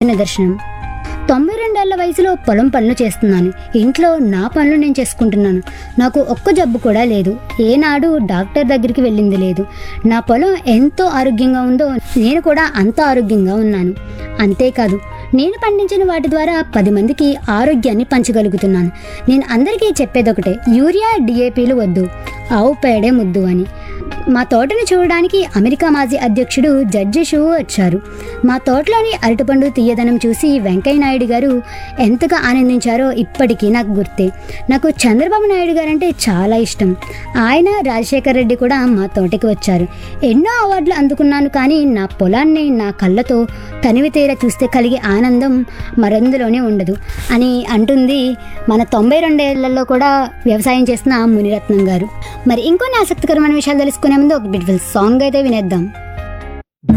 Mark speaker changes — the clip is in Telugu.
Speaker 1: నిదర్శనం తొంభై రెండేళ్ల వయసులో పొలం పనులు చేస్తున్నాను ఇంట్లో నా పనులు నేను చేసుకుంటున్నాను నాకు ఒక్క జబ్బు కూడా లేదు ఏనాడు డాక్టర్ దగ్గరికి వెళ్ళింది లేదు నా పొలం ఎంతో ఆరోగ్యంగా ఉందో నేను కూడా అంత ఆరోగ్యంగా ఉన్నాను అంతేకాదు నేను పండించిన వాటి ద్వారా పది మందికి ఆరోగ్యాన్ని పంచగలుగుతున్నాను నేను అందరికీ చెప్పేది ఒకటే యూరియా డిఏపీలు వద్దు ఆవు పేడే ముద్దు అని మా తోటను చూడడానికి అమెరికా మాజీ అధ్యక్షుడు జడ్జి షూ వచ్చారు మా తోటలోని అరటిపండు తీయదనం చూసి వెంకయ్య నాయుడు గారు ఎంతగా ఆనందించారో ఇప్పటికీ నాకు గుర్తే నాకు చంద్రబాబు నాయుడు గారు అంటే చాలా ఇష్టం ఆయన రాజశేఖర్ రెడ్డి కూడా మా తోటకి వచ్చారు ఎన్నో అవార్డులు అందుకున్నాను కానీ నా పొలాన్ని నా కళ్ళతో తనివి తీర చూస్తే కలిగే ఆనందం మరందులోనే ఉండదు అని అంటుంది మన తొంభై రెండేళ్లలో కూడా వ్యవసాయం చేసిన మునిరత్నం గారు మరి ఇంకొన్ని ఆసక్తికరమైన విషయాలు తెలుసుకునే ముందు ఒక బ్యూటిఫుల్ సాంగ్ అయితే వినేద్దాం